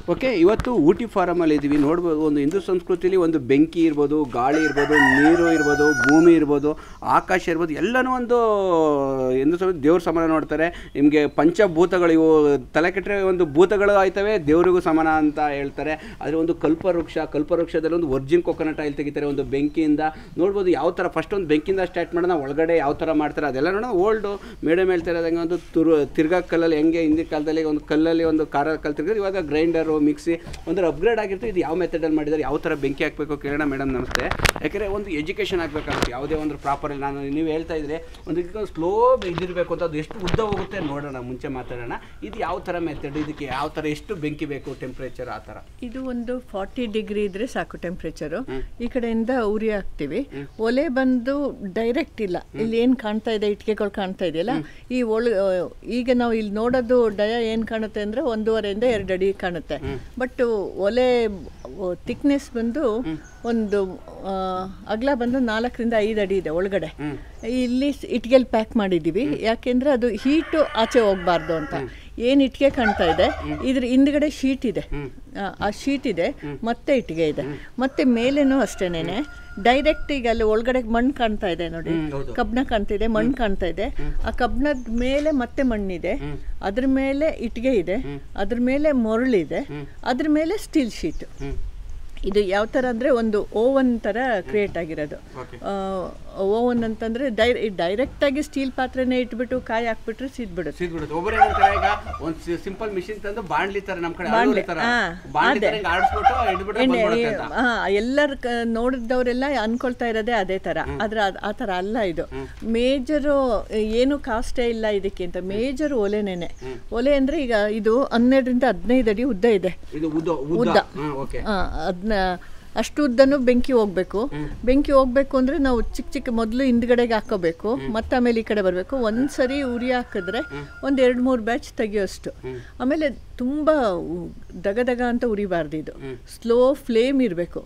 Okay ಇವತ್ತು ಊಟಿ ಫಾರಮಲ್ಲಿ ಇದ್ದೀವಿ ನೋಡ್ಬೋದು ಒಂದು ಹಿಂದೂ ಸಂಸ್ಕೃತಿಲಿ ಒಂದು ಬೆಂಕಿ ಇರ್ಬೋದು ಗಾಳಿ ಇರ್ಬೋದು ನೀರು ಇರ್ಬೋದು ಭೂಮಿ ಇರ್ಬೋದು ಆಕಾಶ ಇರ್ಬೋದು ಎಲ್ಲನೂ ಒಂದು ಹಿಂದೂ ಸಂಸ್ಕೃತಿ ದೇವ್ರ ಸಮಾನ ನೋಡ್ತಾರೆ ನಿಮಗೆ ಪಂಚಭೂತಗಳು ಇವು ತಲೆ ಕೆಟ್ಟರೆ ಒಂದು ಭೂತಗಳು ಆಯ್ತವೆ ದೇವರಿಗೂ ಸಮಾನ ಅಂತ ಹೇಳ್ತಾರೆ ಆದರೆ ಒಂದು ಕಲ್ಪವೃಕ್ಷ ಕಲ್ಪವೃಕ್ಷದಲ್ಲಿ ಒಂದು ವರ್ಜಿನ್ ಕೊಕೊನಟ್ ಆಯಿಲ್ ತೆಗಿತಾರೆ ಒಂದು ಬೆಂಕಿಯಿಂದ ನೋಡ್ಬೋದು ಯಾವ ಥರ ಫಸ್ಟ್ ಒಂದು ಬೆಂಕಿಯಿಂದ ಸ್ಟಾರ್ಟ್ ಮಾಡೋಣ ಒಳಗಡೆ ಯಾವ ಥರ ಮಾಡ್ತಾರೆ ಅದೆಲ್ಲ ನೋಡೋಣ ಓಲ್ಡು ಮೇಡಮ್ ಹೇಳ್ತಾ ಇರೋದಂಗೆ ಒಂದು ತುರು ತಿರ್ಗಾ ಕಲ್ಲಲ್ಲಿ ಹೆಂಗೆ ಹಿಂದಿನ ಕಾಲದಲ್ಲಿ ಒಂದು ಕಲ್ಲಲ್ಲಿ ಒಂದು ಖಾರ ಕಲ್ ತಿರ್ಗಿದ್ರೆ ಇವಾಗ ಗ್ರೈಂಡರು ಮಿಕ್ಸಿ ಒಂದು ಅಪ್ಗ್ರೇಡ್ ಆಗಿರುತ್ತೆ ಇದು ಯಾವ ಮೆಥಡಲ್ಲಿ ಮಾಡಿದ್ದಾರೆ ಯಾವ ಥರ ಬೆಂಕಿ ಹಾಕಬೇಕು ಕೇಳೋಣ ಮೇಡಮ್ ನಮಸ್ತೆ ಯಾಕಂದರೆ ಒಂದು ಎಜುಕೇಷನ್ ಆಗಬೇಕಾಗುತ್ತೆ ಯಾವುದೇ ಒಂದು ಪ್ರಾಪರ್ ನಾನು ನೀವು ಹೇಳ್ತಾ ಇದ್ರೆ ಒಂದು ಇದಕ್ಕೆ ಸ್ಲೋ ಇದಿರಬೇಕು ಅಂತ ಅದು ಎಷ್ಟು ಉದ್ದ ಹೋಗುತ್ತೆ ನೋಡೋಣ ಮುಂಚೆ ಮಾತಾಡೋಣ ಇದು ಯಾವ ಥರ ಮೆಥಡ್ ಇದಕ್ಕೆ ಯಾವ ಥರ ಎಷ್ಟು ಬೆಂಕಿ ಬೇಕು ಟೆಂಪ್ರೇಚರ್ ಆ ಥರ ಇದು ಒಂದು ಫಾರ್ಟಿ ಡಿಗ್ರಿ ಇದ್ರೆ ಸಾಕು ಟೆಂಪ್ರೇಚರು ಈ ಕಡೆಯಿಂದ ಉರಿ ಹಾಕ್ತಿವಿ ಒಲೆ ಬಂದು ಡೈರೆಕ್ಟ್ ಇಲ್ಲ ಇಲ್ಲಿ ಏನು ಕಾಣ್ತಾ ಇದೆ ಇಟ್ಕೆಗಳು ಕಾಣ್ತಾ ಇದೆಯಲ್ಲ ಈ ಒಳ ಈಗ ನಾವು ಇಲ್ಲಿ ನೋಡೋದು ಡಯ ಏನು ಕಾಣುತ್ತೆ ಅಂದ್ರೆ ಒಂದೂವರೆಯಿಂದ ಎರಡು ಅಡಿ ಕಾಣುತ್ತೆ ಬಟ್ ಒಲೆ ಥಿಕ್ನೆಸ್ ಬಂದು ಒಂದು ಆ, ಅಗಲ ಬಂದು ನಾಲ್ಕರಿಂದ ಐದು ಅಡಿ ಇದೆ ಒಳಗಡೆ ಇಲ್ಲಿ ಇಟ್ಗೆಲ್ ಪ್ಯಾಕ್ ಮಾಡಿದ್ದೀವಿ ಯಾಕೆಂದ್ರೆ ಅದು ಹೀಟು ಆಚೆ ಹೋಗ್ಬಾರ್ದು ಅಂತ ಏನು ಇಟ್ಟಿಗೆ ಕಾಣ್ತಾ ಇದೆ ಇದ್ರ ಹಿಂದ್ಗಡೆ ಶೀಟ್ ಇದೆ ಆ, ಆ ಶೀಟ್ ಇದೆ ಮತ್ತೆ ಇಟ್ಟಿಗೆ ಇದೆ ಮತ್ತೆ ಮೇಲೇನು ಅಷ್ಟೇನೆ ಡೈರೆಕ್ಟ್ ಈಗ ಅಲ್ಲಿ ಒಳಗಡೆ ಮಣ್ಣು ಕಾಣ್ತಾ ಇದೆ ನೋಡಿ ಹೌದು. ಕಬ್ಣ ಕಾಣ್ತಾ ಇದೆ ಮಣ್ಣು ಕಾಣ್ತಾ ಇದೆ ಆ ಕಬ್ಣದ ಮೇಲೆ ಮತ್ತೆ ಮಣ್ಣಿದೆ ಅದ್ರ ಮೇಲೆ ಇಟ್ಟಿಗೆ ಇದೆ ಅದ್ರ ಮೇಲೆ ಮೊರಳಿದೆ ಅದ್ರ ಮೇಲೆ ಸ್ಟೀಲ್ ಶೀಟ್ ಇದು ಯಾವ ಥರ ಅಂದರೆ ಒಂದು ಓವನ್ ಥರ ಕ್ರಿಯೇಟ್ ಆಗಿರೋದು Okay. ಓವನ್ ಅಂತಂದರೆ ಡೈ ಡೈರೆಕ್ಟಾಗಿ ಸ್ಟೀಲ್ ಪಾತ್ರೆನೇ ಇಟ್ಬಿಟ್ಟು ಕಾಯಿ ಹಾಕ್ಬಿಟ್ರೆ ಸಿದ್ಬಿಡುತ್ತೆ ಸಿದ್ಬಿಡುತ್ತೆ ಒಬ್ಬರು ಏನಂತಾರೆ ಈಗ ಒಂದು ಸಿಂಪಲ್ ಮಿಷಿನ್ ತಂದು ಬಾಣ್ಲಿ ತರ ನಮ್ಮ ಕಡೆ ಬಾಣ್ಲಿ, ತರ ಹಾ, ಬಾಣ್ಲಿ ಅದೇ. ತರ ಹಿಂಗ್ ಆಡಿಸ್ಬಿಟ್ಟು ಹಿಡ್ಬಿಟ್ಟು ಎಣ್ಣೆ ಬಂದ್ಬಿಡುತ್ತೆ ಅಂತ ಹಾ ಎಲ್ಲರ ನೋಡಿದವರೆಲ್ಲ ಅನ್ಕೊಳ್ತಾ ಇರೋದೇ ಅದೇ ಥರ ಆದ್ರೆ ಅದ್- ಆ ಥರ ಅಲ್ಲ ಇದು ಮೇಜರು ಏನು ಕಾಸ್ಟೇ ಇಲ್ಲ ಇದಕ್ಕೆ ಅಂತ ಮೇಜರ್ ಒಲೆನೇನೆ ಒಲೆ ಅಂದ್ರೆ ಈಗ ಇದು ಹನ್ನೆರಡರಿಂದ ಹದಿನೈದು ಅಡಿ ಉದ್ದ ಇದೆ ಇದು ಉದ್ದ ಉದ್ದ ಉದ್ದ. ಹ್ಮ್ ಓಕೆ ಆ, ಅದ್ನ ಅಷ್ಟು ಉದ್ದನು ಬೆಂಕಿ ಹೋಗ್ಬೇಕು ಬೆಂಕಿ ಹೋಗ್ಬೇಕು ಅಂದ್ರೆ ನಾವು ಚಿಕ್ಕ ಚಿಕ್ಕ ಮೊದಲು ಹಿಂದ್ಗಡೆಗೆ ಹಾಕೋಬೇಕು ಮತ್ತೆ ಆಮೇಲೆ ಈ ಕಡೆ ಬರಬೇಕು ಒಂದ್ಸರಿ ಉರಿ ಹಾಕಿದ್ರೆ ಒಂದ್ ಎರಡ್ ಮೂರು ಬ್ಯಾಚ್ ತೆಗಿಯೋಷ್ಟು ಆಮೇಲೆ ತುಂಬಾ ಉ- ದಗ ದಗ ಅಂತ ಉರಿಬಾರ್ದು ಇದು ಸ್ಲೋ ಫ್ಲೇಮ್ ಇರಬೇಕು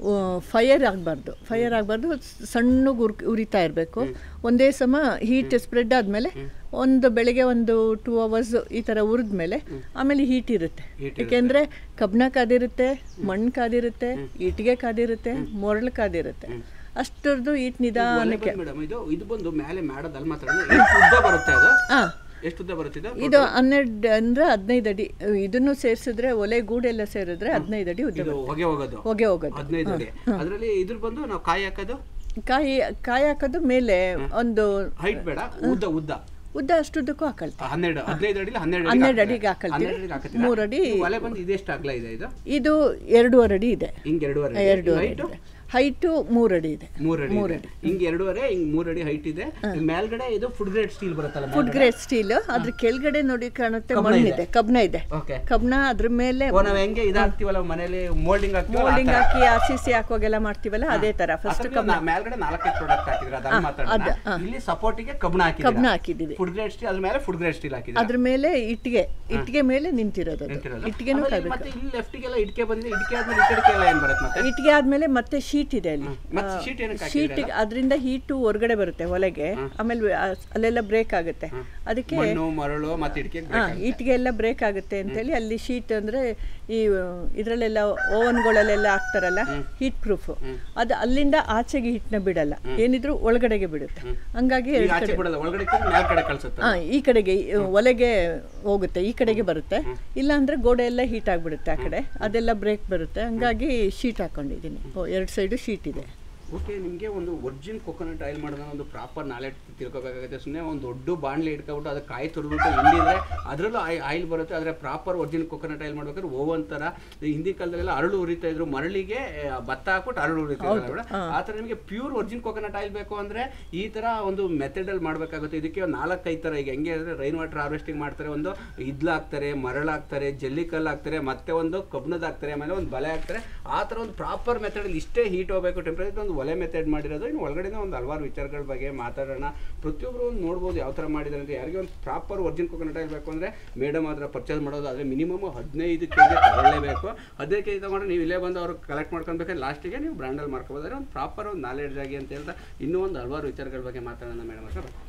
ಫೈರ್ ಆಗಬಾರ್ದು ಫೈರ್ ಆಗಬಾರ್ದು ಸಣ್ಣಗೆ ಉರ್ ಉರಿತಾ ಇರಬೇಕು ಒಂದೇ ಸಮ ಹೀಟ್ ಸ್ಪ್ರೆಡ್ ಆದಮೇಲೆ ಒಂದು ಬೆಳಗ್ಗೆ ಒಂದು ಟೂ ಅವರ್ಸ್ ಈ ಥರ ಹುರಿದ್ಮೇಲೆ ಆಮೇಲೆ ಹೀಟ್ ಇರುತ್ತೆ ಏಕೆಂದರೆ ಕಬ್ಣ ಕಾದಿರುತ್ತೆ ಮಣ್ಣು ಕಾದಿರುತ್ತೆ ಇಟ್ಟಿಗೆ ಕಾದಿರುತ್ತೆ ಮೊರಳು ಕಾದಿರುತ್ತೆ ಅಷ್ಟರದ್ದು ಹೀಟ್ ನಿಧಾನಕ್ಕೆ ಮೇಡಮ್ ಇದು ಇದು ಬಂದು ಮೇಲೆ ಮಾಡೋದಲ್ಲಿ ಮಾತ್ರ ಎಷ್ಟು ಉದ್ದ ಬರುತ್ತೆ ಅದು ಹಾಂ ಎಷ್ಟು ಉದ್ದ ಬರುತ್ತೆ ಇದು ಇದು ಹನ್ನೆರಡು ಅಂದ್ರೆ ಹದಿನೈದು ಅಡಿ ಇದನ್ನು ಸೇರಿಸಿದ್ರೆ ಒಲೆ ಗೂಡೆಲ್ಲ ಸೇರಿದ್ರೆ ಹದಿನೈದು ಅಡಿ ಉದ್ದ ಇದು ಹೊಗೆ ಹೋಗೋದು ಹೊಗೆ ಹೋಗೋದು ಹದಿನೈದು ಅಡಿ ಅದರಲ್ಲಿ ಇದ್ರ ಬಂದು ನಾವು ಕಾಯಿ ಹಾಕೋದು ಕಾಯಿ ಕಾಯಿ ಹಾಕೋದು ಮೇಲೆ ಒಂದು ಹೈಟ್ ಬೇಡ ಉದ್ದ ಉದ್ದ ಉದ್ದ ಅಷ್ಟುದ್ದಕ್ಕೂ ಹಾಕಳ್ತೀವಿ ಹನ್ನೆರಡು ಹದಿನೈದು ಅಡಿಲಿ ಹನ್ನೆರಡು ಹನ್ನೆರಡು ಅಡಿ ಅಡಿಗೆ ಹಾಕಳ್ತೀವಿ. ಹನ್ನೆರಡು ಅಡಿಗೆ ಹಾಕತ್ತೀರಾ? ಮೂರು ಅಡಿ ಈ ಒಲೆ ಬಂದು ಇದೆಷ್ಟು ಅಗಲ ಇದೆ ಇದು ಇದು ಎರಡೂವರೆ ಅಡಿ ಇದೆ ಹಿಂಗ್ ಎರಡೂವರೆ ಎರಡೂವರೆ ಹೈಟ್ ಇದೆ ಹೈಟು ಮೂರು ಅಡಿ ಇದೆ ಮೂರ್ ಅಡಿ ಇದೆ. ಹಿಂಗ್ ಎರಡೂವರೆ ಹಿಂಗ್ ಮೂರ್ ಅಡಿ ಹೈಟ್ ಇದೆ ಇಲ್ಲಿ ಮೇಲ್ಗಡೆ ಇದು ಫುಡ್ ಗ್ರೇಡ್ ಸ್ಟೀಲ್ ಬರುತ್ತಲ್ಲ ಫುಡ್ ಗ್ರೇಡ್ ಸ್ಟೀಲ್ ಅದ್ರ ಕೆಳಗಡೆ ನೋಡಿ ಕಾಣುತ್ತೆ ಮಣ್ಣಿದೆ ಕಬ್ಣ ಇದೆ ಓಕೆ ಕಬ್ಣ ಅದ್ರ ಮೇಲೆ ಓ ನಾವ್ ಹೆಂಗೆ ಇದಾಗ್ತೀವಲ್ಲ ಮನೇಲಿ ಮೋಲ್ಡಿಂಗ್ ಹಾಕ್ತೀವಲ್ಲ ಮೋಲ್ಡಿಂಗ್ ಹಾಕಿ ಆರ್ ಸಿ ಸಿ ಹಾಕುವಾಗೆಲ್ಲ ಮಾಡ್ತೀವಲ್ಲ ಅದೇ ತರ ಫಸ್ಟ್ ಅದ್ರಲ್ಲಿ ನಾ- ಮೇಲ್ಗಡೆ ನಾಲ್ಕೈದು ಪ್ರಾಡಕ್ಟ್ ಹಾಕಿದ್ರೆ ಅದನ್ನ ಮಾತಾಡೋಣ ಇಲ್ಲಿ ಸಪೋರ್ಟಿಗೆ ಕಬ್ಣ ಹಾಕಿದ್ರೆ ಕಬ್ಣ ಹಾಕಿದೀವಿ ಫುಡ್ ಗ್ರೇಡ್ ಸ್ಟೀಲ್ ಅದ್ರ ಮೇಲೆ ಫುಡ್ ಗ್ರೇಡ್ ಸ್ಟೀಲ್ ಹಾಕಿದ್ರೆ ಅದ್ರ ಮೇಲೆ ಇಟ್ಟಿಗೆ ಇಟ್ಟಿಗೆ ಮೇಲೆ ನಿಂತಿರೋದು ಅದು. ನಿಂತಿರೋದು. ಇಟ್ಟಿಗೆನೂ ಆಮೇಲೆ ಕಾಯ್ಬೇಕು ಮತ್ತೆ ಇಲ್ಲಿ ಲೆಫ್ಟಿಗೆಲ್ಲ ಇಟ್ಕೆ ಬಂದಿದೆ ಇಟ್ಕೆ ಆದ್ಮೇಲೆ ಈ ಕಡೆಗೆ ಎಲ್ಲ ಏನ್ ಬರುತ್ತೆ ಮತ್ತೆ ಇಟ್ಟಿಗೆ ಆದ್ಮೇಲೆ ಮತ್ತೆ ಶೀಟ್ ಇದೆ ಅಲ್ಲಿ ಮತ್ತೆ ಶೀಟ್ ಏನಕ್ಕೆ ಹಾಕಿದ್ರೆ ಶೀಟ್ ಅದರಿಂದ ಹೀಟು ಹೊರಗಡೆ ಬರುತ್ತೆ ಒಲೆಗೆ ಆಮೇಲೆ ಆ- ಅಲ್ಲೆಲ್ಲ ಬ್ರೇಕ್ ಆಗುತ್ತೆ ಅದಕ್ಕೆ ಮಣ್ಣು ಮರಳು ಮತ್ತೆ ಇಟ್ಕೆ ಹಾ ಇಟ್ಟಿಗೆ ಎಲ್ಲ ಬ್ರೇಕ್ ಆಗುತ್ತೆ ಅಂತೇಳಿ ಅಲ್ಲಿ ಶೀಟ್ ಅಂದ್ರೆ ಈ ಇದರಲ್ಲೆಲ್ಲ ಓವನ್ಗಳಲ್ಲೆಲ್ಲ ಹಾಕ್ತಾರಲ್ಲ ಹೀಟ್ ಪ್ರೂಫ್ ಅದು ಅಲ್ಲಿಂದ ಆಚೆಗೆ ಹಿಟ್ನ ಬಿಡಲ್ಲ ಏನಿದ್ರು ಒಳಗಡೆಗೆ ಬಿಡುತ್ತೆ ಹಂಗಾಗಿ ಈಗ ಎರಡ್ ಆಚೆ ಕಡೆ ಬಿಡೋದು ಒಳಗಡೆ ಇಟ್ಟು ಮೇಲ್ ಕಡೆ ಕಳ್ಸುತ್ತೆ ಹಾ ಈ ಕಡೆಗೆ ಈ ಒಲೆಗೆ ಹೋಗುತ್ತೆ ಈ ಕಡೆಗೆ ಬರುತ್ತೆ ಇಲ್ಲ ಅಂದ್ರೆ ಗೋಡೆ ಎಲ್ಲ ಹೀಟ್ ಆಗಿಬಿಡುತ್ತೆ ಆ ಕಡೆ ಅದೆಲ್ಲ ಬ್ರೇಕ್ ಬರುತ್ತೆ ಹಂಗಾಗಿ ಶೀಟ್ ಹಾಕೊಂಡಿದ್ದೀನಿ ಎರಡು ಸೈಡು ಶೀಟ್ ಇದೆ ಓಕೆ ನಿಮಗೆ ಒಂದು ಒರಿಜಿನ್ ಕೊಕೊನಟ್ ಆಯಿಲ್ ಮಾಡೋದನ್ನ ಒಂದು ಪ್ರಾಪರ್ ನಾಲೆಡ್ ತಿಳ್ಕೊಬೇಕಾಗುತ್ತೆ ಸುಮ್ಮನೆ ಒಂದು ದೊಡ್ಡ ಬಾಣಲೆ ಇಟ್ಕೊಬಿಟ್ಟು ಅದಕ್ಕೆ ಕಾಯಿ ತುರಿದ್ಬಿಟ್ಟು ಹಿಂಡಿದ್ರೆ ಅದರಲ್ಲೂ ಆಯಿಲ್ ಬರುತ್ತೆ ಆದರೆ ಪ್ರಾಪರ್ ಒರಿಜಿನ್ ಕೊಕೊನಟ್ ಆಯಿಲ್ ಮಾಡ್ಬೇಕಾದ್ರೆ ಓವನ್ ಥರ ಈ ಹಿಂದಿನ ಕಾಲದಲ್ಲೆಲ್ಲ ಅರಳು ಉರಿತಾ ಇದ್ರು ಮರಳಿಗೆ ಆ, ಭತ್ತ ಹಾಕ್ಬಿಟ್ಟು ಅರಳು ಉರಿತಾ ಇದ್ರು ಆ ಥರ ನಿಮಗೆ ಪ್ಯೂರ್ ಒರಿಜಿನ್ ಕೊಕೊನಟ್ ಆಯಿಲ್ ಬೇಕು ಅಂದರೆ ಈ ಥರ ಒಂದು ಮೆಥಡಲ್ಲಿ ಮಾಡಬೇಕಾಗುತ್ತೆ ಇದಕ್ಕೆ ಒಂದು ನಾಲ್ಕೈದು ಥರ ಈಗ ಹೆಂಗೆ ಅಂದರೆ ರೈನ್ ವಾಟರ್ ಹಾರ್ವೆಸ್ಟಿಂಗ್ ಮಾಡ್ತಾರೆ ಒಂದು ಇದ್ಲು ಹಾಕ್ತಾರೆ ಮರಳು ಹಾಕ್ತಾರೆ ಜಲ್ಲಿಕಲ್ಲು ಹಾಕ್ತಾರೆ ಮತ್ತೆ ಒಂದು ಕಬ್ಣದ ಹಾಕ್ತಾರೆ ಆಮೇಲೆ ಒಂದು ಬಲೆ ಹಾಕ್ತಾರೆ ಆ ಥರ ಒಂದು ಪ್ರಾಪರ್ ಮೆಥಡಲ್ಲಿ ಇಷ್ಟೇ ಹೀಟ್ ಹೋಗಬೇಕು ಟೆಂಪ್ರೇಚರ್ ಒಂದು ಒಲೆ ಮೆಥಡ್ ಮಾಡಿರೋದು ಇನ್ನು ಒಳಗಡೆ ಒಂದು ಹಲವಾರು ವಿಚಾರಗಳ ಬಗ್ಗೆ ಮಾತಾಡೋಣ ಪ್ರತಿಯೊಬ್ಬರು ಒಂದು ನೋಡ್ಬೋದು ಯಾವ ಥರ ಮಾಡಿದ್ದಾರೆ ಅಂತ ಯಾರಿಗೆ ಒಂದು ಪ್ರಾಪರ್ ಒರಿಜಿನ್ ಕೊಕೊನಟ್ ಆಯಿಲ್ ಬೇಕು ಅಂದರೆ ಮೇಡಮ್ ಹತ್ರ ಪರ್ಚೇಸ್ ಮಾಡೋದು ಆದರೆ ಮಿನಿಮಮ್ ಹದಿನೈದು ಕೆ ಜಿ ತಗೊಳ್ಳೇಬೇಕು ಹದಿನೈದು ಕೆ ಜಿ ತೊಗೊಂಡ್ರೆ ನೀವು ಇಲ್ಲೇ ಬಂದು ಅವ್ರು ಕಲೆಕ್ಟ್ ಮಾಡ್ಕೊಬೇಕಾದ್ರೆ ಲಾಸ್ಟಿಗೆ ನೀವು ಬ್ರ್ಯಾಂಡಲ್ಲಿ ಮಾಡ್ಕೋಬೋದಾದ್ರೆ ಒಂದು ಪ್ರಾಪರ್ ಒಂದು ನಾಲೆಡ್ಜ್ ಆಗಿ ಅಂತ ಹೇಳ್ತಾ ಇನ್ನೂ ಒಂದು ಹಲವಾರು ವಿಚಾರಗಳ ಬಗ್ಗೆ ಮಾತಾಡೋಣ ಮೇಡಮ್ ಹತ್ರ